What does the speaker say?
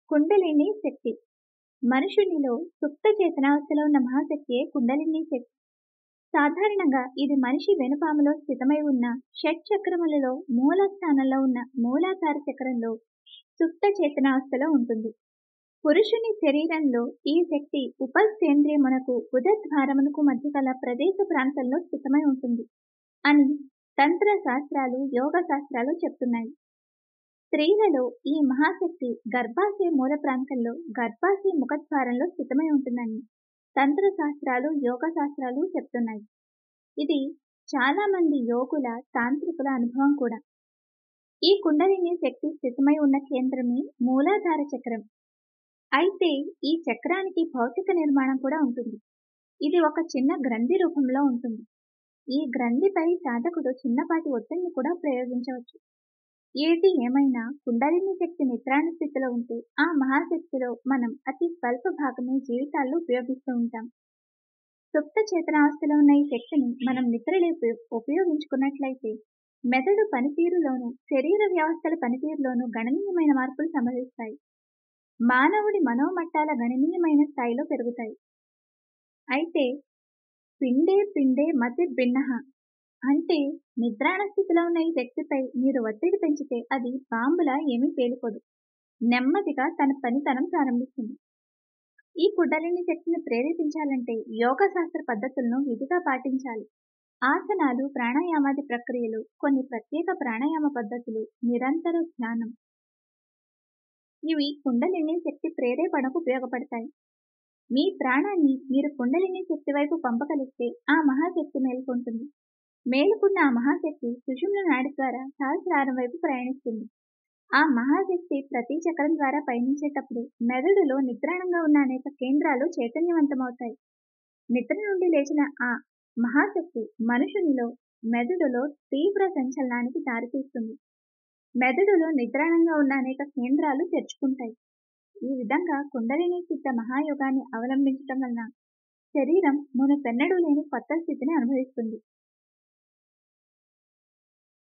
కుండలిని శక్తి మనుషునిలో సుప్త చేతనావస్థలో ఉన్న మహాశక్తియే కుండలిని శక్తి సాధారణంగా ఇది మనిషి వెనుపాములో స్థితమై ఉన్న షట్ చక్రములలో మూల స్థానంలో ఉన్న మూలాధార చక్రంలో సుప్త చేతనావస్థలో ఉంటుంది పురుషుని శరీరంలో ఈ శక్తి ఉపస్థేంద్రియమునకు ఉదద్వారమునకు మధ్య గల ప్రదేశ ప్రాంతంలో స్థితమై ఉంటుంది అని తంత్ర శాస్త్రాలు యోగ శాస్త్రాలు చెప్తున్నాయి స్త్రీలలో ఈ మహాశక్తి గర్భాశయ మూల ప్రాంతంలో గర్భాశయ ముఖద్వారంలో స్థితమై ఉంటుందని తంత్ర శాస్త్రాలు యోగ శాస్త్రాలు చెప్తున్నాయి ఇది చాలా మంది యోగుల తాంత్రికుల అనుభవం కూడా ఈ కుండలిని శక్తి స్థితమై ఉన్న కేంద్రమే మూలాధార చక్రం అయితే ఈ చక్రానికి భౌతిక నిర్మాణం కూడా ఉంటుంది ఇది ఒక చిన్న గ్రంథి రూపంలో ఉంటుంది ఈ గ్రంథిపై సాధకుడు చిన్నపాటి ఒత్తిడిని కూడా ప్రయోగించవచ్చు ఏది ఏమైనా కుండలిని శక్తి నిద్రాణ స్థితిలో ఉంటే ఆ మహాశక్తిలో మనం అతి స్వల్ప భాగమే జీవితాల్లో ఉపయోగిస్తూ ఉంటాం సుప్త చేతనావస్థలో ఉన్న ఈ శక్తిని మనం నిద్రలేపి ఉపయోగించుకున్నట్లయితే మెదడు పనితీరులోను శరీర వ్యవస్థల పనితీరులోను గణనీయమైన మార్పులు సంభవిస్తాయి మానవుడి మనోమట్టాల గణనీయమైన స్థాయిలో పెరుగుతాయి అయితే పిండే పిండే మతి భిన్నహ అంటే నిద్రాణ స్థితిలో ఉన్న ఈ శక్తిపై మీరు ఒత్తిడి పెంచితే అది బాంబులా ఏమీ పేలిపోదు నెమ్మదిగా తన పనితనం ప్రారంభిస్తుంది ఈ కుండలిని శక్తిని ప్రేరేపించాలంటే యోగ శాస్త్ర పద్ధతులను విధిగా పాటించాలి ఆసనాలు ప్రాణాయామాది ప్రక్రియలు కొన్ని ప్రత్యేక ప్రాణాయామ పద్ధతులు నిరంతర ధ్యానం ఇవి కుండలిని శక్తి ప్రేరేపణకు ఉపయోగపడతాయి మీ ప్రాణాన్ని మీరు కుండలిని శక్తి వైపు పంపగలిగితే ఆ మహాశక్తి మేల్కొంటుంది మేలుకున్న ఆ మహాశక్తి సుషుమ్న నాడి ద్వారా సహస్రారం వైపు ప్రయాణిస్తుంది ఆ మహాశక్తి ప్రతి చక్రం ద్వారా పయనించేటప్పుడు మెదడులో నిద్రాణంగా ఉన్న అనేక కేంద్రాలు చైతన్యవంతమవుతాయి నిద్ర నుండి లేచిన ఆ మహాశక్తి మనుషునిలో మెదడులో తీవ్ర సంచలనానికి దారితీస్తుంది మెదడులో నిద్రాణంగా ఉన్న అనేక కేంద్రాలు తెరుచుకుంటాయి ఈ విధంగా కుండలిని సిద్ధ మహాయోగాన్ని అవలంబించటం వలన శరీరం మునుపెన్నడూ లేని కొత్త స్థితిని అనుభవిస్తుంది